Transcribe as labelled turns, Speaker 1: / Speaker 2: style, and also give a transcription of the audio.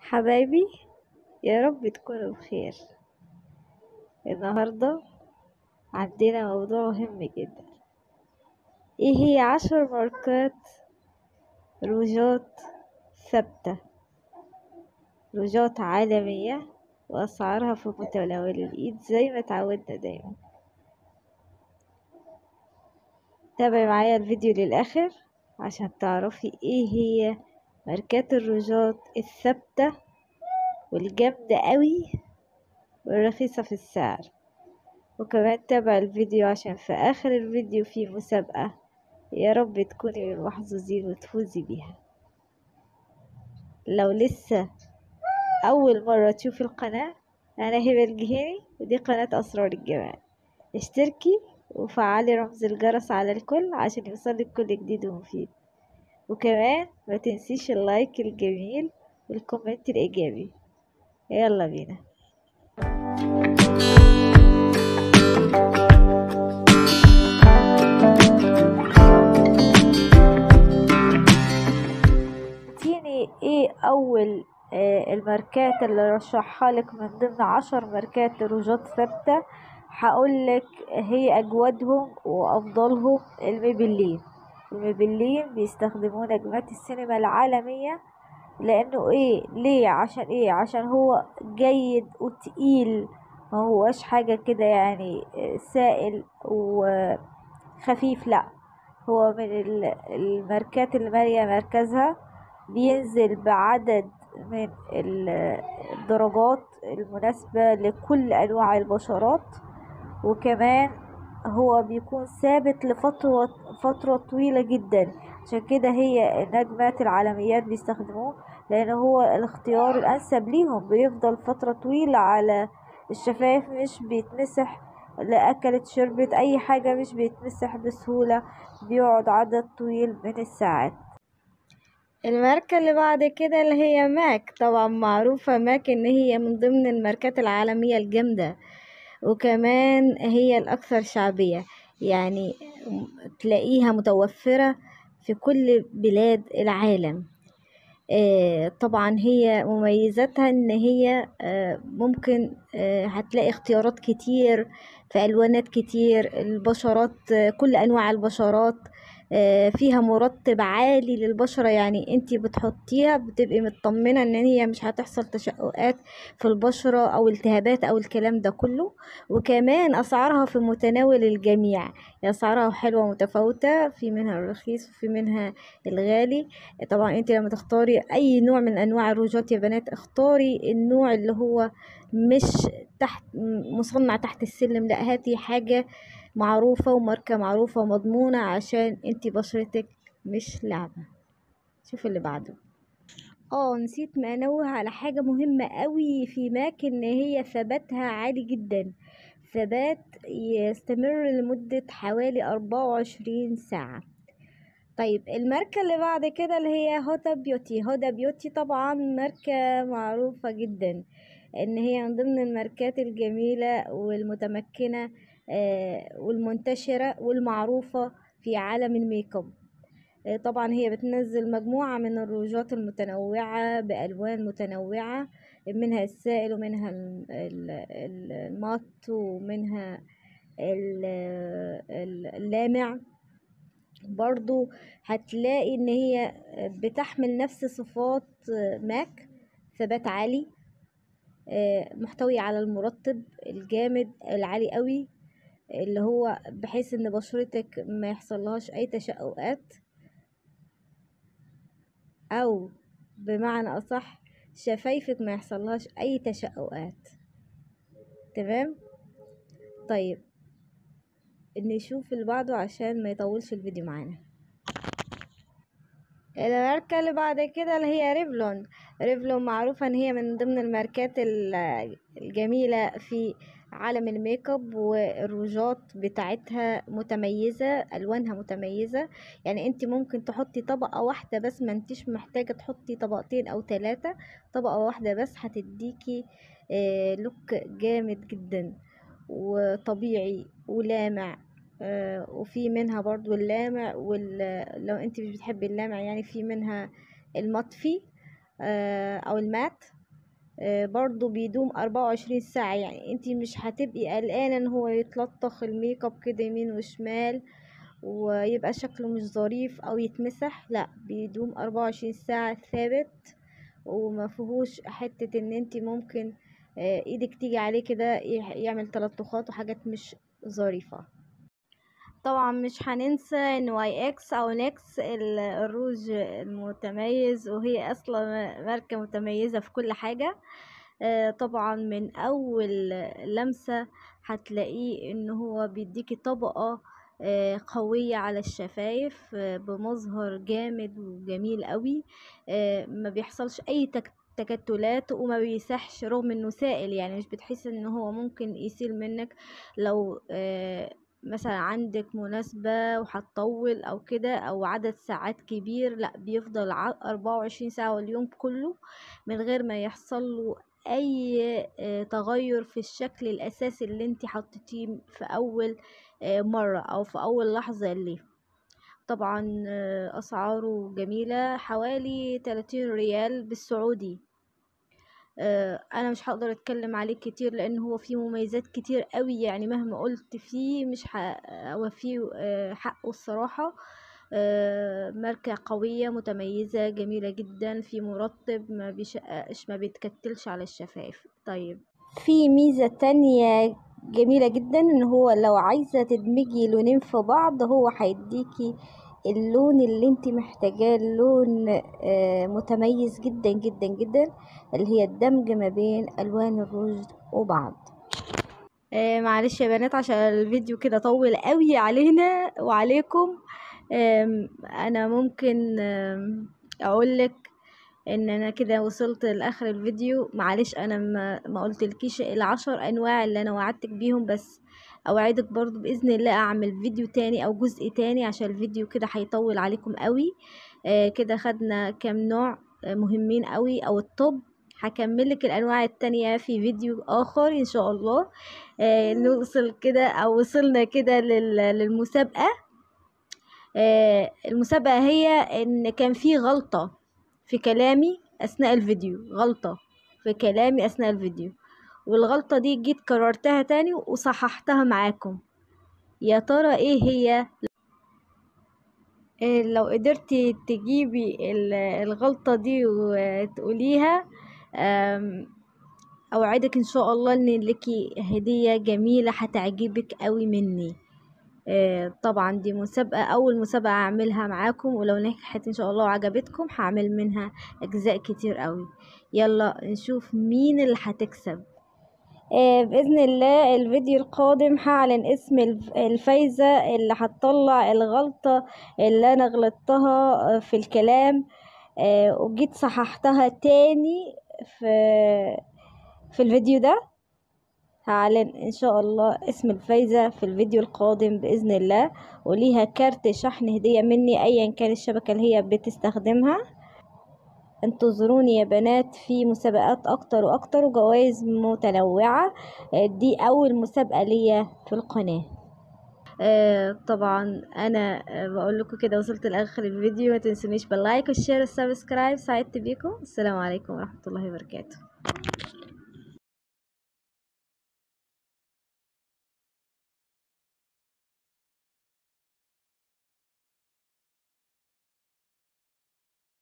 Speaker 1: حبايبي يا رب تكونوا بخير النهاردة عندنا موضوع مهم جدا ايه هي عشر ماركات روجات ثابتة روجات عالمية وأسعارها في متناول الإيد زي ما اتعودنا دايما تابعي معايا الفيديو للآخر عشان تعرفي ايه هي ماركات الروجات الثابتة والجامدة قوي والرخيصة في السعر وكمان تابع الفيديو عشان في آخر الفيديو في مسابقة يا رب تكوني من المحظوظين وتفوزي بيها لو لسه أول مرة تشوفي القناة أنا هبة الجهيني ودي قناة أسرار الجمال اشتركي وفعلي رمز الجرس على الكل عشان يوصلك كل جديد ومفيد وكمان ما تنسيش اللايك الجميل والكومنت الإيجابي يلا بينا تيني ايه اول آه الماركات اللي رشحها لك من ضمن عشر ماركات روجات ثابتة هقولك هي اجودهم وافضلهم الميبلين الميبلين بيستخدموه نجمات السينما العالمية لانه ايه ليه عشان ايه عشان هو جيد وتقيل ما هوش حاجة كده يعني سائل وخفيف لا هو من الماركات اللي مالية مركزها بينزل بعدد من الدرجات المناسبة لكل أنواع البشرات وكمان هو بيكون ثابت لفترة فترة طويلة جدا عشان كده هي النجمات العالميات بيستخدموه لأن هو الاختيار الأنسب ليهم بيفضل فترة طويلة على الشفايف مش بيتمسح لا أكلت شربت أي حاجة مش بيتمسح بسهولة بيقعد عدد طويل من الساعات الماركة اللي بعد كده اللي هي ماك طبعا معروفة ماك ان هي من ضمن الماركات العالمية الجامدة وكمان هي الأكثر شعبية يعني تلاقيها متوفرة في كل بلاد العالم آه طبعا هي مميزاتها ان هي آه ممكن آه هتلاقي اختيارات كتير في الوانات كتير البشرات كل انواع البشرات فيها مرطب عالي للبشرة يعني انتي بتحطيها بتبقي مطمنة ان هي مش هتحصل تشققات في البشرة او التهابات او الكلام ده كله وكمان اسعارها في متناول الجميع اسعارها حلوة متفاوتة في منها الرخيص وفي منها الغالي طبعا انتي لما تختاري اي نوع من انواع الروجات يا بنات اختاري النوع اللي هو مش تحت مصنع تحت السلم لا هاتي حاجة معروفة وماركة معروفة ومضمونة عشان انتي بشرتك مش لعبة شوف اللي بعده اه نسيت ما انوه على حاجة مهمة قوي في ماك ان هي ثباتها عالي جدا ثبات يستمر لمدة حوالي أربعة وعشرين ساعة طيب الماركة اللي بعد كده اللي هي هودا بيوتي هودا بيوتي طبعا ماركة معروفة جدا ان هي من ضمن الماركات الجميلة والمتمكنة آه والمنتشرة والمعروفة في عالم الميك اب آه طبعا هي بتنزل مجموعة من الروجات المتنوعة بألوان متنوعة منها السائل ومنها المط ومنها اللامع برضو هتلاقي ان هي بتحمل نفس صفات ماك ثبات عالي محتوي على المرطب الجامد العالي قوي اللي هو بحيث ان بشرتك ما يحصلهاش اي تشققات او بمعنى اصح شفايفك ما يحصلهاش اي تشققات تمام طيب نشوف اللي بعده عشان ما يطولش الفيديو معانا الماركة اللي بعد كده اللي هي ريفلون ريفلون معروفة ان هي من ضمن الماركات الجميلة في عالم الميك اب والروجات بتاعتها متميزة الوانها متميزة يعني انت ممكن تحطي طبقة واحدة بس ما انتش محتاجة تحطي طبقتين او ثلاثة طبقة واحدة بس هتديكي لوك جامد جدا وطبيعي ولامع آه وفي منها برضو اللامع وال... لو انت مش بتحبي اللامع يعني في منها المطفي آه او المات آه، برضو بيدوم 24 ساعة يعني انتي مش هتبقي قلقانة ان هو يتلطخ الميك اب كده يمين وشمال ويبقى شكله مش ظريف او يتمسح لا بيدوم 24 ساعة ثابت وما فيهوش حتة ان انتي ممكن آه، ايدك تيجي عليه كده يح- يعمل تلطخات وحاجات مش ظريفة طبعا مش هننسى ان واي اكس او نكس ال- الروج المتميز وهي اصلا ماركة متميزة في كل حاجة آه، طبعا من اول لمسة هتلاقيه ان هو بيديكي طبقة آه، قوية على الشفايف آه، بمظهر جامد وجميل قوي آه، ما بيحصلش اي تك تكتلات وما بيسحش رغم انه سائل يعني مش بتحس ان هو ممكن يسيل منك لو آه، مثلا عندك مناسبة وهتطول او كده او عدد ساعات كبير لا بيفضل اربعة وعشرين ساعة واليوم كله من غير ما يحصل له اي آه، تغير في الشكل الاساسي اللي انت حطيتيه في اول آه، مرة او في اول لحظة ليه طبعا آه، اسعاره جميلة حوالي 30 ريال بالسعودي آه، انا مش هقدر اتكلم عليه كتير لان هو فيه مميزات كتير قوي يعني مهما قلت فيه مش هوفيه آه، حقه الصراحة آه، ماركة قوية متميزة جميلة جدا في مرطب ما بيشققش ما بيتكتلش على الشفايف طيب في ميزة تانية جميلة جدا ان هو لو عايزة تدمجي لونين في بعض هو هيديكي اللون اللي انت محتاجاه لون آه، متميز جدا جدا جدا اللي هي الدمج ما بين الوان الروج وبعض آه معلش يا بنات عشان الفيديو كده طول قوي علينا وعليكم آم، انا ممكن آم، اقولك ان انا كده وصلت لاخر الفيديو معلش انا ما, ما قلتلكيش العشر انواع اللي انا وعدتك بيهم بس اوعدك برضو باذن الله اعمل فيديو تاني او جزء تاني عشان الفيديو كده هيطول عليكم قوي آه كده خدنا كام نوع آه، مهمين قوي او الطب هكملك الانواع التانية في فيديو اخر ان شاء الله آه نوصل كده او وصلنا كده لل- للمسابقة آه المسابقة هي ان كان في غلطة في كلامي اثناء الفيديو غلطة في كلامي اثناء الفيديو والغلطة دي جيت كررتها تاني وصححتها معاكم يا ترى ايه هي إيه لو قدرتي تجيبي ال- الغلطة دي وتقوليها أم، اوعدك ان شاء الله ان ليكي هدية جميلة هتعجبك قوي مني آه، طبعا دي مسابقة أول مسابقة أعملها معاكم ولو نجحت إن شاء الله وعجبتكم هعمل منها أجزاء كتير قوي يلا نشوف مين اللي هتكسب آه، بإذن الله الفيديو القادم هعلن اسم الف- الفايزة اللي هتطلع الغلطة اللي أنا غلطتها آه، في الكلام آه، وجيت صححتها تاني في في الفيديو ده هعلن ان شاء الله اسم الفايزة في الفيديو القادم بإذن الله وليها كارت شحن هدية مني ايا كان الشبكة اللي هي بتستخدمها انتظروني يا بنات في مسابقات اكتر واكتر وجوائز متنوعة آه، دي اول مسابقة ليا في القناة آه طبعا انا آه بقول لكم كده وصلت لاخر الفيديو ما تنسونيش باللايك والشير والسبسكرايب سعدت بيكم السلام عليكم ورحمة الله وبركاته